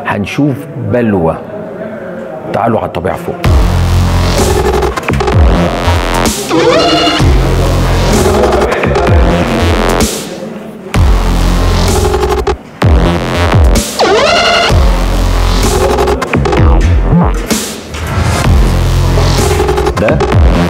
هنشوف بلوى تعالوا على الطبيعه فوق ده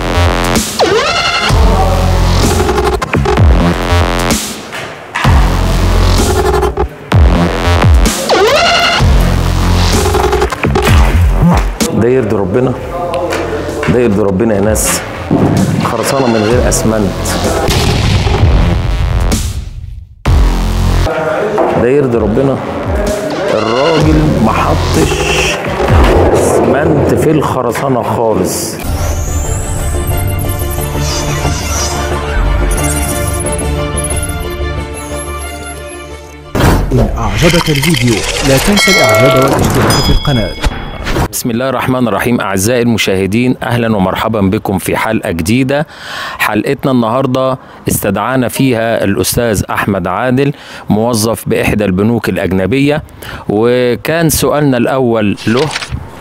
ده يرضي ربنا ده يرضي ربنا يا ناس خرسانه من غير اسمنت ده يرضي ربنا الراجل ما حطش اسمنت في الخرسانه خالص إن أعجبك الفيديو لا تنسى الإعجاب والاشتراك في القناة بسم الله الرحمن الرحيم أعزائي المشاهدين أهلا ومرحبا بكم في حلقة جديدة حلقتنا النهاردة استدعانا فيها الأستاذ أحمد عادل موظف بإحدى البنوك الأجنبية وكان سؤالنا الأول له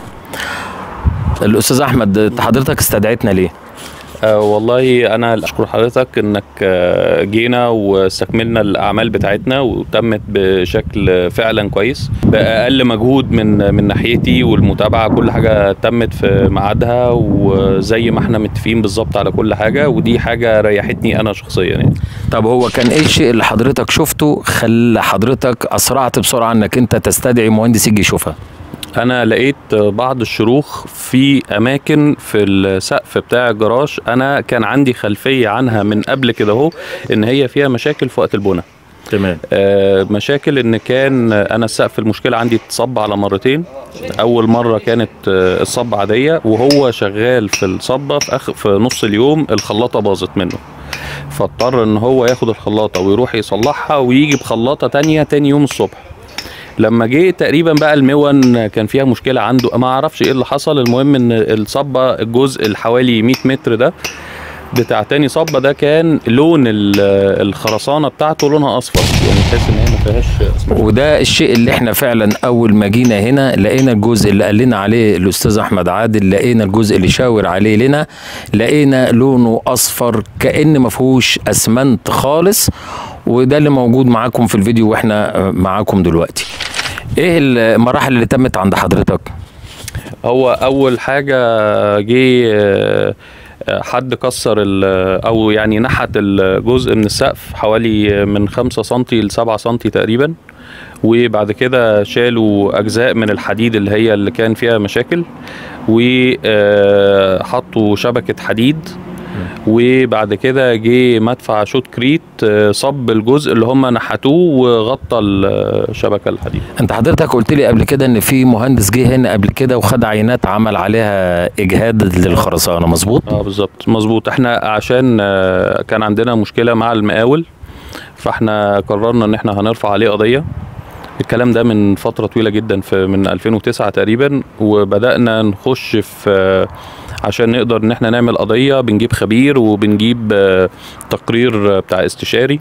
الأستاذ أحمد حضرتك استدعيتنا ليه؟ أه والله انا اشكر حضرتك انك آه، جينا واستكملنا الاعمال بتاعتنا وتمت بشكل فعلا كويس باقل مجهود من من ناحيتي والمتابعه كل حاجه تمت في ميعادها وزي ما احنا متفقين بالظبط على كل حاجه ودي حاجه ريحتني انا شخصيا يعني طب هو كان ايه الشيء اللي حضرتك شفته خلى حضرتك اسرعت بسرعه انك انت تستدعي مهندس يجي يشوفها انا لقيت بعض الشروخ في اماكن في السقف بتاع الجراج انا كان عندي خلفيه عنها من قبل كده اهو ان هي فيها مشاكل في وقت البناء تمام آه، مشاكل ان كان انا السقف المشكله عندي اتصب على مرتين اول مره كانت آه، الصبه عاديه وهو شغال في الصبه في اخر في نص اليوم الخلاطه باظت منه فاضطر ان هو ياخد الخلاطه ويروح يصلحها ويجي بخلاطه تانية تاني يوم الصبح لما جه تقريبا بقى المون كان فيها مشكله عنده ما اعرفش ايه اللي حصل المهم ان الصبه الجزء الحوالي 100 متر ده بتاع تاني صبه ده كان لون ال- الخرسانه بتاعته لونها اصفر يعني تحس ان هي ما فيهاش اسمنت. وده الشيء اللي احنا فعلا اول ما جينا هنا لقينا الجزء اللي قال لنا عليه الاستاذ احمد عادل لقينا الجزء اللي شاور عليه لنا لقينا لونه اصفر كان ما فيهوش اسمنت خالص وده اللي موجود معاكم في الفيديو واحنا آه، معاكم دلوقتي ايه المراحل اللي تمت عند حضرتك هو اول حاجه جه آه، آه، حد كسر ال- او يعني نحت الجزء من السقف حوالي من 5 سم ل 7 سم تقريبا وبعد كده شالوا اجزاء من الحديد اللي هي اللي كان فيها مشاكل وحطوا شبكه حديد وبعد كده جه مدفع شوت كريت آه، صب الجزء اللي هم نحتوه وغطى الشبكه الحديد انت حضرتك قلت لي قبل كده ان في مهندس جه هنا قبل كده وخد عينات عمل عليها اجهاد للخرسانه مظبوط اه بالظبط مظبوط احنا عشان آه، كان عندنا مشكله مع المقاول فاحنا قررنا ان احنا هنرفع عليه قضيه الكلام ده من فتره طويله جدا في من 2009 تقريبا وبدانا نخش في آه، عشان نقدر ان احنا نعمل قضيه بنجيب خبير وبنجيب آه، تقرير بتاع استشاري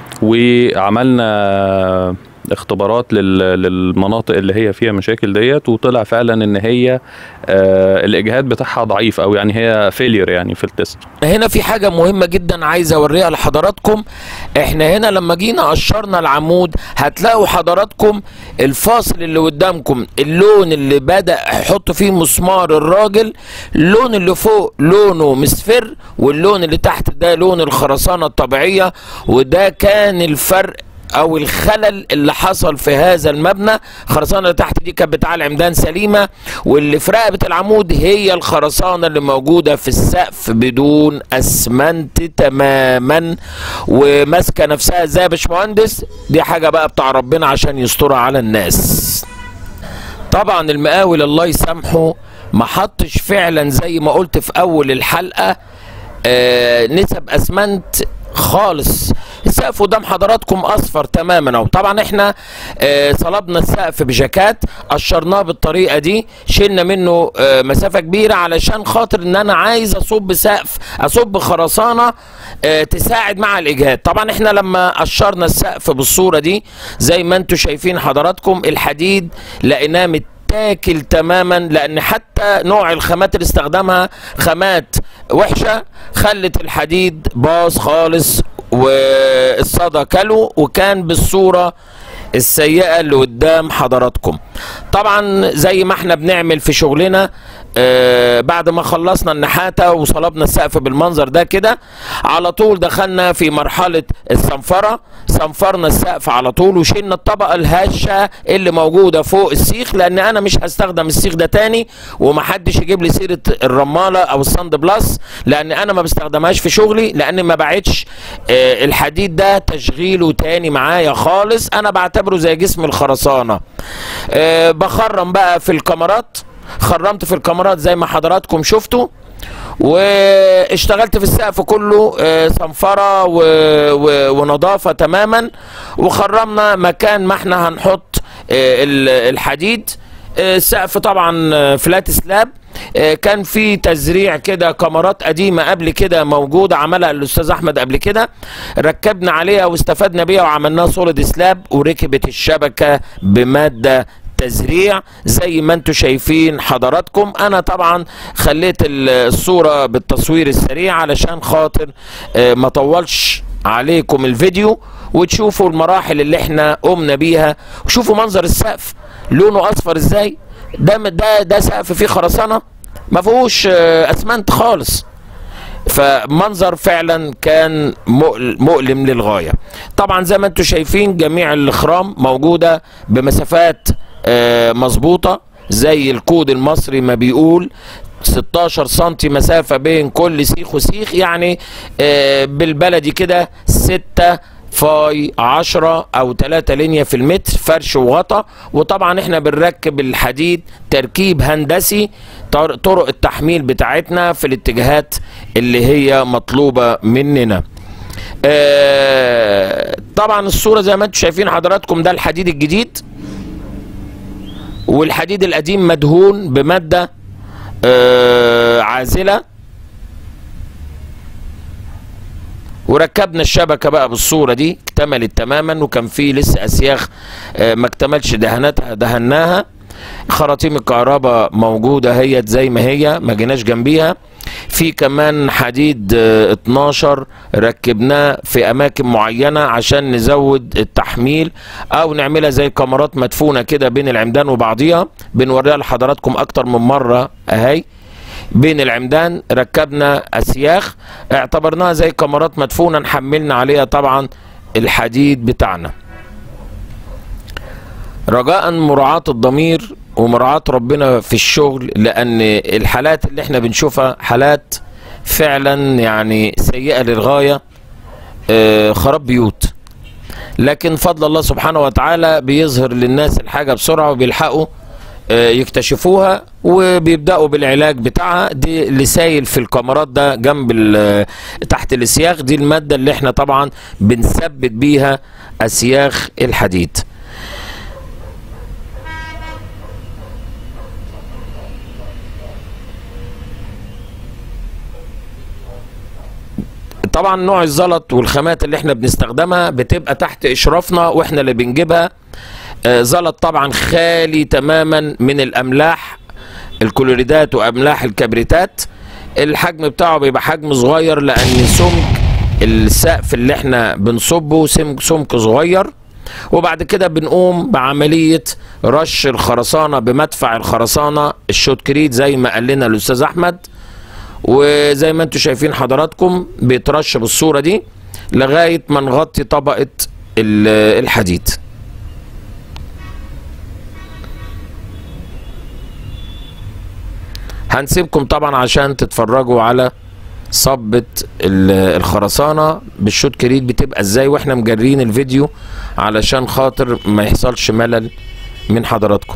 وعملنا اختبارات لل- للمناطق اللي هي فيها مشاكل ديت وطلع فعلا ان هي آه الاجهاد بتاعها ضعيف او يعني هي فيلير يعني في التست هنا في حاجة مهمة جدا عايز اوريها لحضراتكم احنا هنا لما جينا قشرنا العمود هتلاقوا حضراتكم الفاصل اللي قدامكم اللون اللي بدأ يحط فيه مسمار الراجل اللون اللي فوق لونه مصفر واللون اللي تحت ده لون الخرسانة الطبيعية وده كان الفرق او الخلل اللي حصل في هذا المبنى الخرسانه اللي تحت دي كانت بتاع العمدان سليمه واللي في رقبه العمود هي الخرسانه اللي موجوده في السقف بدون اسمنت تماما وماسكه نفسها ازاي يا باشمهندس دي حاجه بقى بتاع ربنا عشان يسترها على الناس طبعا المقاول الله يسامحه ما حطش فعلا زي ما قلت في اول الحلقه آه نسب اسمنت خالص السقف السقف قدام حضراتكم اصفر تماما اهو طبعا احنا آه، صلبنا السقف بجاكات قشرناه بالطريقه دي شلنا منه آه، مسافه كبيره علشان خاطر ان انا عايز اصب سقف اصب خرسانه آه، تساعد مع الاجهاد طبعا احنا لما قشرنا السقف بالصوره دي زي ما انتم شايفين حضراتكم الحديد لقيناه متاكل تماما لان حتى نوع الخامات اللي استخدمها خامات وحشه خلت الحديد باظ خالص والصدى كله وكان بالصوره السيئه اللي قدام حضراتكم طبعا زي ما احنا بنعمل في شغلنا آه بعد ما خلصنا النحاته وصلبنا السقف بالمنظر ده كده على طول دخلنا في مرحله الصنفره صنفرنا السقف على طول وشيلنا الطبقه الهشه اللي موجوده فوق السيخ لان انا مش هستخدم السيخ ده تاني ومحدش يجيب لي سيره الرماله او الصند بلس لان انا ما بستخدمهاش في شغلي لان ما بعتش آه الحديد ده تشغيله تاني معايا خالص انا بعتبره زي جسم الخرسانه آه بخرم بقى في الكاميرات خرمت في الكاميرات زي ما حضراتكم شفتوا واشتغلت في السقف كله آه، صنفرة و... و... ونظافة تماما وخرمنا مكان ما احنا هنحط آه، ال- الحديد آه، السقف طبعا آه، فلات سلاب آه، كان في تزريع كده كاميرات قديمة قبل كده موجودة عملها الأستاذ أحمد قبل كده ركبنا عليها واستفدنا بيها وعملناها سوليد سلاب وركبت الشبكة بمادة تزريع زي ما انتم شايفين حضراتكم انا طبعا خليت ال- الصورة بالتصوير السريع علشان خاطر آه، ما طولش عليكم الفيديو وتشوفوا المراحل اللي احنا قمنا بيها وشوفوا منظر السقف لونه اصفر ازاي ده ده ده سقف فيه خرسانه ما فيهوش آه، اسمنت خالص فمنظر فعلا كان مؤل- مؤلم للغايه طبعا زي ما انتم شايفين جميع الاخرام موجوده بمسافات آه، مظبوطه زي الكود المصري ما بيقول 16 سنتي مسافة بين كل سيخ وسيخ يعني آه، بالبلدي كده 6 فاي 10 او 3 لينيا في المتر فرش وغطا وطبعا احنا بنركب الحديد تركيب هندسي طر- طرق التحميل بتاعتنا في الاتجاهات اللي هي مطلوبة مننا آه، طبعا الصورة زي ما انتم شايفين حضراتكم ده الحديد الجديد والحديد القديم مدهون بمادة آه، عازلة وركبنا الشبكة بقى بالصورة دي اكتملت تماما وكان في لسه أسياخ آه، ما اكتملش دهاناتها دهناها خراطيم الكهرباء موجودة هي زي ما هي ما جيناش جنبيها في كمان حديد آه، 12 ركبناه في اماكن معينه عشان نزود التحميل او نعملها زي كاميرات مدفونه كده بين العمدان وبعضيها بنوريها لحضراتكم اكتر من مره اهي بين العمدان ركبنا اسياخ اعتبرناها زي كاميرات مدفونه نحملنا عليها طبعا الحديد بتاعنا رجاء مراعاة الضمير ومراعاة ربنا في الشغل لأن الحالات اللي احنا بنشوفها حالات فعلا يعني سيئة للغاية آه، خراب بيوت لكن فضل الله سبحانه وتعالى بيظهر للناس الحاجة بسرعة وبيلحقوا آه، يكتشفوها وبيبداوا بالعلاج بتاعها دي اللي سايل في الكاميرات ده جنب ال- تحت الاسياخ دي الماده اللي احنا طبعا بنثبت بيها اسياخ الحديد طبعا نوع الزلط والخامات اللي احنا بنستخدمها بتبقى تحت اشرافنا واحنا اللي بنجيبها آه، زلط طبعا خالي تماما من الاملاح الكلوريدات واملاح الكبريتات الحجم بتاعه بيبقى حجم صغير لان سمك السقف اللي احنا بنصبه سمك سمك صغير وبعد كده بنقوم بعملية رش الخرسانة بمدفع الخرسانة الشوتكريت زي ما قال لنا الأستاذ أحمد وزي ما انتم شايفين حضراتكم بيترش بالصورة دي لغاية ما نغطي طبقة ال- الحديد هنسيبكم طبعا عشان تتفرجوا على صبة ال- الخرسانة بالشوت كريت بتبقى ازاي واحنا مجرين الفيديو علشان خاطر ما يحصلش ملل من حضراتكم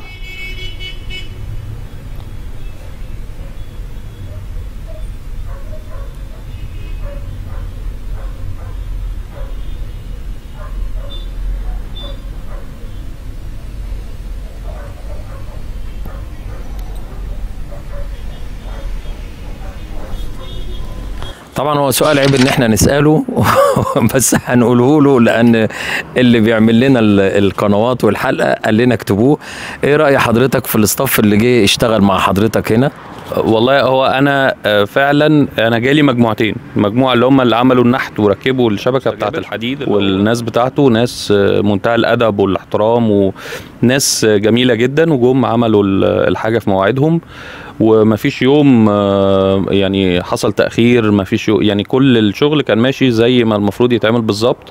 طبعا هو سؤال عيب ان احنا نساله بس هنقوله له لان اللي بيعمل لنا ال- القنوات والحلقه قال لنا اكتبوه ايه راي حضرتك في الاستاف اللي جه اشتغل مع حضرتك هنا والله هو انا آه، فعلا انا جالي مجموعتين مجموعه اللي هم اللي عملوا النحت وركبوا الشبكه بتاعه الحديد والناس بتاعته ناس آه، منتهى الادب والاحترام وناس آه، جميله جدا وجم عملوا ال- الحاجه في مواعيدهم ومفيش يوم آه، يعني حصل تاخير مفيش يوم يعني كل الشغل كان ماشي زي ما المفروض يتعمل بالظبط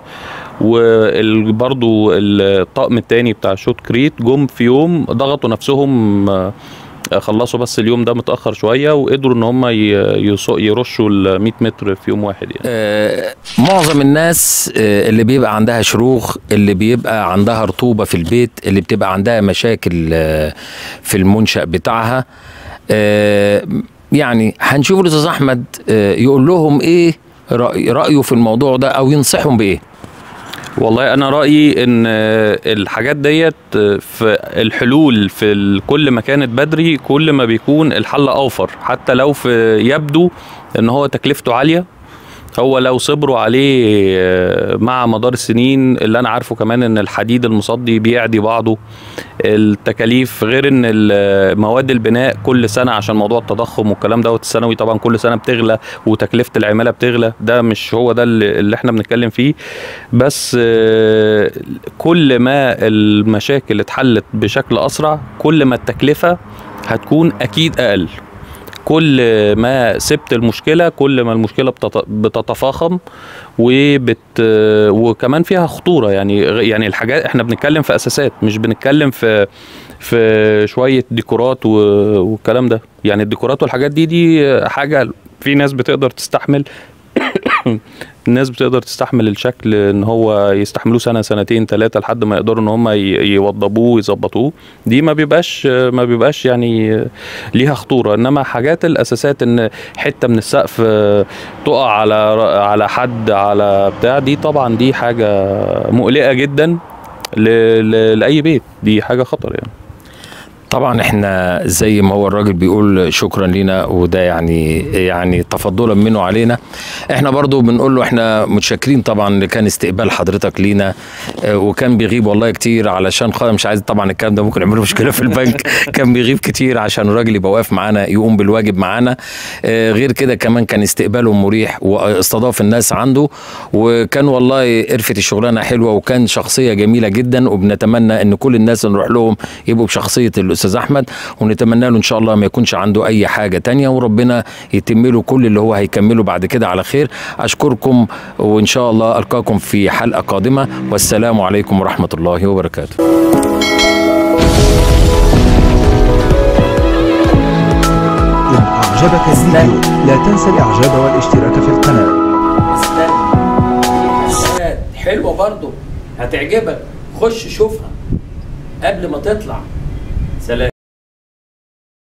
وبرضو الطقم التاني بتاع شوت كريت جم في يوم ضغطوا نفسهم آه، خلصوا بس اليوم ده متاخر شويه وقدروا ان هم يرشوا ال 100 متر في يوم واحد يعني آه، معظم الناس آه، اللي بيبقى عندها شروخ اللي بيبقى عندها رطوبة في البيت اللي بتبقى عندها مشاكل آه، في المنشأ بتاعها آه، يعني هنشوف الأستاذ أحمد آه، يقول لهم إيه رأي- رأيه في الموضوع ده أو ينصحهم بإيه والله انا رايي ان آه، الحاجات ديت آه، في الحلول في ال- كل ما كانت بدري كل ما بيكون الحل اوفر حتى لو في يبدو ان هو تكلفته عاليه هو لو صبروا عليه آه، مع مدار السنين اللي انا عارفه كمان ان الحديد المصدي بيعدي بعضه التكاليف غير ان ال- مواد البناء كل سنه عشان موضوع التضخم والكلام دوت الثانوي طبعا كل سنه بتغلى وتكلفه العماله بتغلى ده مش هو ده اللي اللي احنا بنتكلم فيه بس آه، كل ما المشاكل اتحلت بشكل اسرع كل ما التكلفه هتكون اكيد اقل كل ما سبت المشكله كل ما المشكله بتت- بتتفاقم وبت وكمان فيها خطوره يعني غ- يعني الحاجات احنا بنتكلم في اساسات مش بنتكلم في في شويه ديكورات و- والكلام ده يعني الديكورات والحاجات دي دي حاجه في ناس بتقدر تستحمل الناس بتقدر تستحمل الشكل ان هو يستحملوه سنه سنتين ثلاثه لحد ما يقدروا ان هم ي- يوضبوه ويظبطوه دي ما بيبقاش ما بيبقاش يعني ليها خطوره انما حاجات الاساسات ان حته من السقف تقع على على حد على بتاع دي طبعا دي حاجه مقلقه جدا ل- ل- لاي بيت دي حاجه خطر يعني طبعا احنا زي ما هو الراجل بيقول شكرا لينا وده يعني يعني تفضلا منه علينا احنا برضو بنقول له احنا متشكرين طبعا اللي كان استقبال حضرتك لينا اه، وكان بيغيب والله كتير علشان خاطر مش عايز طبعا الكلام ده ممكن يعمل له مشكله في البنك كان بيغيب كتير عشان الراجل يبقى واقف معانا يقوم بالواجب معانا اه، غير كده كمان كان استقباله مريح واستضاف الناس عنده وكان والله قرفه الشغلانه حلوه وكان شخصيه جميله جدا وبنتمنى ان كل الناس اللي نروح لهم يبقوا بشخصيه الاستاذ احمد ونتمنى له ان شاء الله ما يكونش عنده اي حاجه تانية وربنا يتم له كل اللي هو هيكمله بعد كده على خير اشكركم وان شاء الله القاكم في حلقه قادمه والسلام عليكم ورحمه الله وبركاته إن أعجبك الفيديو لا تنسى الإعجاب والاشتراك في القناة استنى حلوه برضو هتعجبك خش شوفها قبل ما تطلع سلام